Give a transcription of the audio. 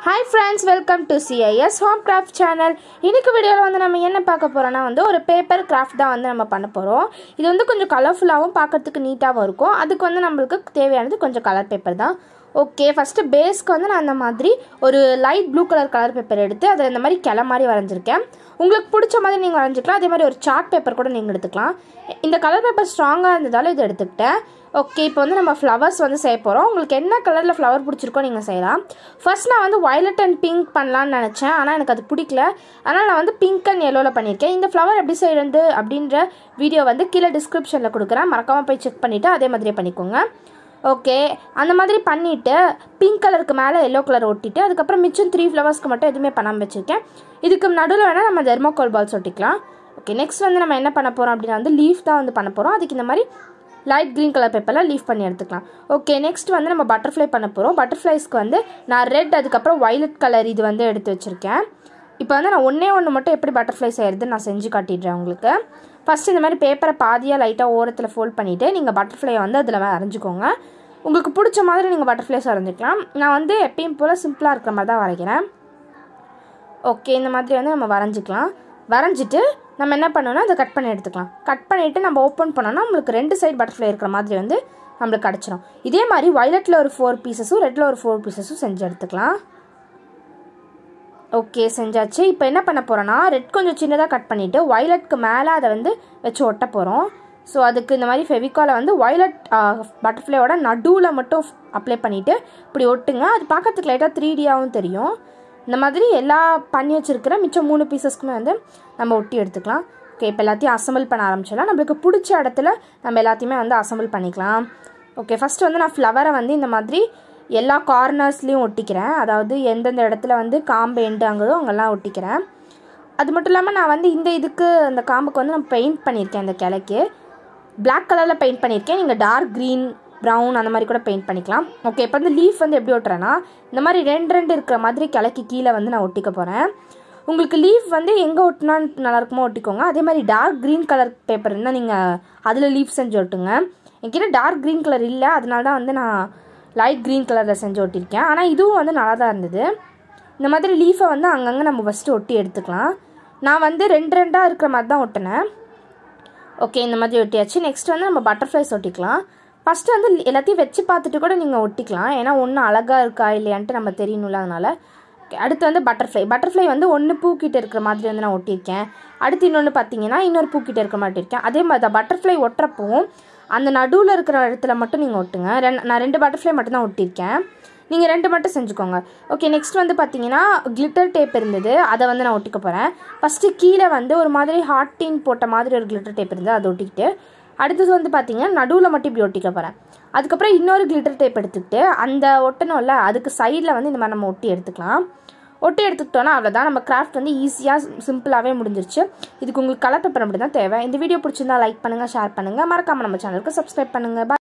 hi friends welcome to C I S home craft channel இன்னைக்கு வீடியோவில் வந்து நம்ம என்ன பார்க்க போகிறோம்னா வந்து ஒரு பேப்பர் கிராஃப்ட் தான் வந்து நம்ம பண்ண போகிறோம் இது வந்து கொஞ்சம் கலர்ஃபுல்லாகவும் பார்க்கறதுக்கு நீட்டாகவும் இருக்கும் அதுக்கு வந்து நம்மளுக்கு தேவையானது கொஞ்சம் கலர் பேப்பர் தான் ஓகே ஃபஸ்ட்டு பேஸ்க்கு வந்து நான் அந்த மாதிரி ஒரு light blue colour colour paper எடுத்து அதில் இந்த மாதிரி கிளை மாதிரி வரைஞ்சிருக்கேன் உங்களுக்கு பிடிச்ச மாதிரி நீங்கள் வரைஞ்சிக்கலாம் அதே மாதிரி ஒரு சார்ட் பேப்பர் கூட நீங்கள் எடுத்துக்கலாம் இந்த கலர் பேப்பர் ஸ்ட்ராங்காக இருந்ததால இது எடுத்துக்கிட்டேன் ஓகே இப்போ வந்து நம்ம ஃப்ளவர்ஸ் வந்து செய்ய போகிறோம் உங்களுக்கு என்ன கலரில் ஃப்ளவர் பிடிச்சிருக்கோ நீங்கள் செய்யலாம் ஃபர்ஸ்ட் நான் வந்து வயலட் அண்ட் பிங்க் பண்ணலான்னு நினச்சேன் ஆனால் எனக்கு அது பிடிக்கல அதனால் நான் வந்து பிங்க் அண்ட் எல்லோவில் பண்ணியிருக்கேன் இந்த ஃப்ளவர் எப்படி செய்கிறது அப்படின்ற வீடியோ வந்து கீழே டிஸ்கிரிப்ஷனில் கொடுக்குறேன் மறக்காமல் போய் செக் பண்ணிவிட்டு அதே மாதிரியே பண்ணிக்கோங்க ஓகே அந்த மாதிரி பண்ணிவிட்டு பிங்க் கலருக்கு மேலே எல்லோ கலர் ஒட்டிட்டு அதுக்கப்புறம் மிச்சம் த்ரீ ஃப்ளவர்ஸ்க்கு மட்டும் எதுவுமே பண்ணாமல் வச்சுருக்கேன் இதுக்கு நடுவில் வேணால் நம்ம தெர்மோகோல் பால்ஸ் ஒட்டிக்கலாம் ஓகே நெக்ஸ்ட் வந்து நம்ம என்ன பண்ண போகிறோம் அப்படின்னா வந்து லீஃப் தான் வந்து பண்ண போகிறோம் அதுக்கு இந்த மாதிரி லைட் க்ரீன் கலர் பேப்பரில் லீஃப் பண்ணி எடுத்துக்கலாம் ஓகே நெக்ஸ்ட் வந்து நம்ம பட்டர்ஃப்ளை பண்ண போகிறோம் பட்டர்ஃப்ளைஸ்க்கு வந்து நான் ரெட் அதுக்கப்புறம் வைலட் கலர் இது வந்து எடுத்து வச்சுருக்கேன் இப்போ வந்து நான் ஒன்றே ஒன்று மட்டும் எப்படி பட்டர்ஃப்ளை செய்கிறது நான் செஞ்சு காட்டிடுறேன் உங்களுக்கு ஃபஸ்ட் இந்த மாதிரி பேப்பரை பாதியாக லைட்டாக ஓரத்தில் ஃபோல்ட் பண்ணிவிட்டு நீங்கள் பட்டர்ஃப்ளையை வந்து அதில் வரைஞ்சிக்கோங்க உங்களுக்கு பிடிச்ச மாதிரி நீங்கள் பட்டர்ஃப்ளைஸ் வரைஞ்சிக்கலாம் நான் வந்து எப்பயும் போல் சிம்பிளாக இருக்கிற மாதிரி தான் வரைகிறேன் ஓகே இந்த மாதிரி வந்து நம்ம வரைஞ்சிக்கலாம் வரைஞ்சிட்டு நம்ம என்ன பண்ணோம்னா அதை கட் பண்ணி எடுத்துக்கலாம் கட் பண்ணிவிட்டு நம்ம ஓப்பன் பண்ணோம்னா நம்மளுக்கு ரெண்டு சைடு பட்டர்ஃப்ளை இருக்கிற மாதிரி வந்து நம்மளுக்கு கிடச்சிரும் இதே மாதிரி வயலட்டில் ஒரு ஃபோர் பீசஸும் ரெட்டில் ஒரு ஃபோர் பீசஸும் செஞ்சு எடுத்துக்கலாம் ஓகே செஞ்சாச்சு இப்போ என்ன பண்ண போகிறோன்னா ரெட் கொஞ்சம் சின்னதாக கட் பண்ணிவிட்டு வயலட்க்கு மேலே அதை வந்து வச்சு ஒட்ட போகிறோம் ஸோ அதுக்கு இந்த மாதிரி ஃபெவிகாலை வந்து வயலட் பட்டர்ஃப்ளையோட நடுவில் மட்டும் அப்ளை பண்ணிவிட்டு இப்படி ஒட்டுங்க அது பார்க்கறதுக்கு லைட்டாக த்ரீ டியாகவும் தெரியும் இந்த மாதிரி எல்லா பண்ணி வச்சுருக்கிற மிச்சம் மூணு பீசஸ்க்குமே வந்து நம்ம ஒட்டி எடுத்துக்கலாம் ஓகே இப்போ எல்லாத்தையும் அசம்பிள் பண்ண ஆரம்பிச்சிடலாம் நம்மளுக்கு பிடிச்ச இடத்துல நம்ம எல்லாத்தையுமே வந்து அசம்பிள் பண்ணிக்கலாம் ஓகே ஃபஸ்ட்டு வந்து நான் ஃப்ளவரை வந்து இந்த மாதிரி எல்லா கார்னர்ஸ்லேயும் ஒட்டிக்கிறேன் அதாவது எந்தெந்த இடத்துல வந்து காம்பு எண்டு அங்கதோ அங்கெல்லாம் ஒட்டிக்கிறேன் அது மட்டும் இல்லாமல் நான் வந்து இந்த இதுக்கு அந்த காம்புக்கு வந்து நான் பெயிண்ட் பண்ணியிருக்கேன் இந்த கிளைக்கு பிளாக் கலரில் பெயிண்ட் பண்ணியிருக்கேன் நீங்கள் டார்க் க்ரீன் ப்ரௌன் அந்த மாதிரி கூட பெயிண்ட் பண்ணிக்கலாம் ஓகே இப்போ வந்து லீஃப் வந்து எப்படி ஒட்டுறேன்னா இந்த மாதிரி ரெண்டு ரெண்டு இருக்கிற மாதிரி கிளைக்கு கீழே வந்து நான் ஒட்டிக்க போகிறேன் உங்களுக்கு லீஃப் வந்து எங்கே ஒட்டினா நல்லா இருக்குமோ ஒட்டிக்கோங்க அதே மாதிரி டார்க் க்ரீன் கலர் பேப்பர் இருந்தால் நீங்கள் அதில் லீஃப் செஞ்சு ஒட்டுங்க என்கிட்ட டார்க் க்ரீன் கலர் இல்லை அதனால தான் வந்து நான் லைட் க்ரீன் கலரில் செஞ்சு ஒட்டியிருக்கேன் ஆனால் இதுவும் வந்து நல்லா தான் இருந்தது இந்த மாதிரி லீஃபை வந்து அங்கங்கே நம்ம ஃபஸ்ட்டு ஒட்டி எடுத்துக்கலாம் நான் வந்து ரெண்டு ரெண்டாக இருக்கிற மாதிரி தான் ஒட்டினேன் ஓகே இந்த மாதிரி ஒட்டியாச்சு நெக்ஸ்ட் வந்து நம்ம பட்டர்ஃப்ளைஸ் ஒட்டிக்கலாம் ஃபஸ்ட்டு வந்து எல்லாத்தையும் வச்சு பார்த்துட்டு கூட நீங்கள் ஒட்டிக்கலாம் ஏன்னா ஒன்று அழகாக இருக்கா இல்லையான்ட்டு நம்ம தெரியணும்ல அதனால் அடுத்து வந்து பட்டர்ஃப்ளை பட்டர்ஃப்ளை வந்து ஒன்று பூக்கிட்ட இருக்கிற மாதிரி வந்து நான் ஒட்டியிருக்கேன் அடுத்து இன்னொன்று பார்த்தீங்கன்னா இன்னொரு பூக்கிட்ட இருக்கிற மாதிரி இருக்கேன் அதே மாதிரி தான் பட்டர்ஃப்ளை ஒட்டுறப்பவும் அந்த நடுவில் இருக்கிற இடத்துல மட்டும் நீங்கள் ஒட்டுங்க ரெண்டு நான் ரெண்டு பட்டர்ஃப்ளை மட்டும் தான் ஒட்டியிருக்கேன் நீங்கள் ரெண்டு மட்டும் செஞ்சுக்கோங்க ஓகே நெக்ஸ்ட் வந்து பார்த்தீங்கன்னா கிளிட்டர் டேப் இருந்தது அதை வந்து நான் ஒட்டிக்க போகிறேன் ஃபஸ்ட்டு கீழே வந்து ஒரு மாதிரி ஹார்டின் போட்ட மாதிரி ஒரு கிளிட்டர் டேப் இருந்தது அதை ஒட்டிக்கிட்டு அடுத்தது வந்து பார்த்தீங்கன்னா நடுவில் மட்டும் இப்படி ஒட்டிக்க போகிறேன் அதுக்கப்புறம் இன்னொரு கிளிட்டர் டேப் எடுத்துக்கிட்டு அந்த ஒட்டணும்ல அதுக்கு சைடில் வந்து இந்த மாதிரி நம்ம ஒட்டி எடுத்துக்கலாம் ஒட்டி எடுத்துக்கிட்டோன்னா அவ்வளோதான் நம்ம கிராஃப்ட் வந்து ஈஸியாக சிம்பிளாகவே முடிஞ்சிருச்சு இதுக்கு உங்களுக்கு கலர் பேப்பர் அப்படி தான் தேவை இந்த வீடியோ பிடிச்சிருந்தா லைக் பண்ணுங்கள் ஷேர் பண்ணுங்கள் மறக்காமல் நம்ம சேனலுக்கு சப்ஸ்கிரைப் பண்ணுங்கள்